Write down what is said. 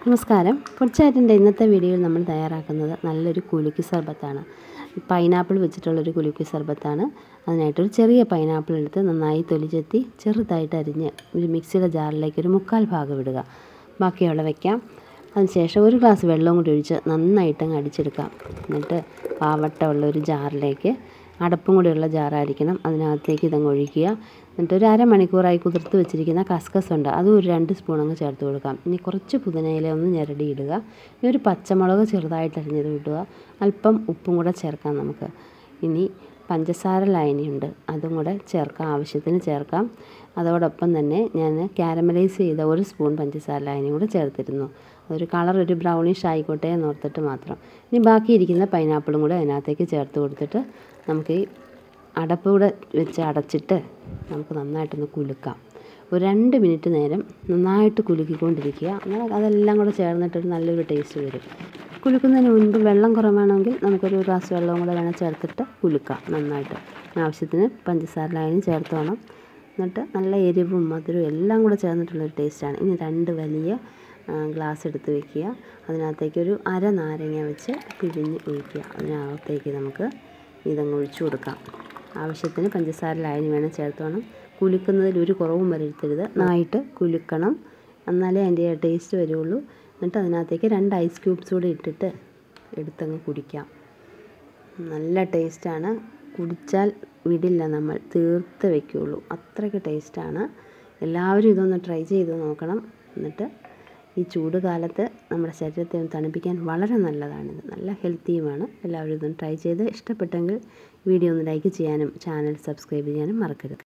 നമസ്കാരം ഫുഡ് ചാറ്റിൻ്റെ ഇന്നത്തെ വീഡിയോയിൽ നമ്മൾ തയ്യാറാക്കുന്നത് നല്ലൊരു കുലുക്കി സർബത്താണ് പൈനാപ്പിൾ വെച്ചിട്ടുള്ളൊരു കുലുക്കി സർബത്താണ് അതിനായിട്ടൊരു ചെറിയ പൈനാപ്പിൾ എടുത്ത് നന്നായി തൊലി ചെത്തി ചെറുതായിട്ട് അരിഞ്ഞ് ഒരു മിക്സിയുടെ ജാറിലേക്ക് ഒരു മുക്കാൽ ഭാഗം ഇടുക ബാക്കിയുള്ള വയ്ക്കാം അതിനുശേഷം ഒരു ഗ്ലാസ് വെള്ളം കൂടി ഒഴിച്ച് നന്നായിട്ട് അങ്ങ് അടിച്ചെടുക്കാം എന്നിട്ട് പാവട്ടമുള്ള ഒരു ജാറിലേക്ക് അടപ്പും കൂടിയുള്ള ജാറായിരിക്കണം അതിനകത്തേക്ക് ഇതങ്ങ് ഒഴിക്കുക എന്നിട്ട് ഒരു അരമണിക്കൂറായി കുതിർത്ത് വെച്ചിരിക്കുന്ന കസ്കസ് ഉണ്ട് അതും ഒരു രണ്ട് സ്പൂൺ അങ്ങ് ചേർത്ത് കൊടുക്കാം ഇനി കുറച്ച് പുതിനയില ഒന്ന് ഞെരടി ഇടുക ഇനി ഒരു പച്ചമുളക് ചെറുതായിട്ട് അരിഞ്ഞത് ഇടുക അല്പം ഉപ്പും കൂടെ ചേർക്കാം നമുക്ക് ഇനി പഞ്ചസാര ലായനിയുണ്ട് അതും കൂടെ ചേർക്കാം ആവശ്യത്തിന് ചേർക്കാം അതോടൊപ്പം തന്നെ ഞാൻ കാരമലൈസ് ചെയ്ത ഒരു സ്പൂൺ പഞ്ചസാര ലായനിയും കൂടെ ചേർത്തിരുന്നു അതൊരു കളർ ഒരു ബ്രൗണിഷ് ആയിക്കോട്ടെ എന്ന് ഓർത്തിട്ട് മാത്രം ഇനി ബാക്കിയിരിക്കുന്ന പൈനാപ്പിളും കൂടെ അതിനകത്തേക്ക് ചേർത്ത് കൊടുത്തിട്ട് നമുക്ക് ഈ അടപ്പ് കൂടെ വെച്ച് അടച്ചിട്ട് നമുക്ക് നന്നായിട്ടൊന്ന് കുലുക്കാം ഒരു രണ്ട് മിനിറ്റ് നേരം നന്നായിട്ട് കുലുക്കിക്കൊണ്ടിരിക്കുക അങ്ങനെ അതെല്ലാം കൂടെ ചേർന്നിട്ടൊരു നല്ലൊരു ടേസ്റ്റ് വരും കുലുക്കുന്നതിന് മുൻപ് വെള്ളം കുറവാണെങ്കിൽ നമുക്കൊരു ഗ്ലാസ് വെള്ളവും കൂടെ വേണം ചേർത്തിട്ട് കുലുക്കാം നന്നായിട്ട് ആവശ്യത്തിന് പഞ്ചസാര ലായനി ചേർത്ത് വേണം എന്നിട്ട് നല്ല എരിവും മധുരവും എല്ലാം കൂടെ ചേർന്നിട്ടുള്ളൊരു ടേസ്റ്റാണ് ഇനി രണ്ട് വലിയ ഗ്ലാസ് എടുത്ത് വെക്കുക അതിനകത്തേക്ക് ഒരു അര നാരങ്ങ വെച്ച് പിഴിഞ്ഞ് ഒഴിക്കുക അതിനകത്തേക്ക് നമുക്ക് ഇതങ്ങ് ഒഴിച്ചു കൊടുക്കാം ആവശ്യത്തിന് പഞ്ചസാര ലായനി വേണം ചേർത്ത് വേണം കുലുക്കുന്നതിൽ ഒരു കുറവും വരുത്തരുത് നന്നായിട്ട് കുലുക്കണം എന്നാലേ അതിൻ്റെ ടേസ്റ്റ് വരുള്ളൂ എന്നിട്ട് അതിനകത്തേക്ക് രണ്ട് ഐസ് ക്യൂബ്സ് കൂടി ഇട്ടിട്ട് എടുത്തങ്ങ് കുടിക്കാം നല്ല ടേസ്റ്റാണ് കുടിച്ചാൽ വിടില്ല നമ്മൾ തീർത്ത് വയ്ക്കുകയുള്ളൂ അത്രയ്ക്ക് ടേസ്റ്റാണ് എല്ലാവരും ഇതൊന്ന് ട്രൈ ചെയ്ത് നോക്കണം എന്നിട്ട് ഈ ചൂട് കാലത്ത് നമ്മുടെ ശരീരത്തെ ഒന്ന് തണുപ്പിക്കാൻ വളരെ നല്ലതാണിത് നല്ല ഹെൽത്തിയുമാണ് എല്ലാവരും ഇതൊന്ന് ട്രൈ ചെയ്ത് ഇഷ്ടപ്പെട്ടെങ്കിൽ വീഡിയോ ഒന്ന് ലൈക്ക് ചെയ്യാനും ചാനൽ സബ്സ്ക്രൈബ് ചെയ്യാനും മറക്കരുത്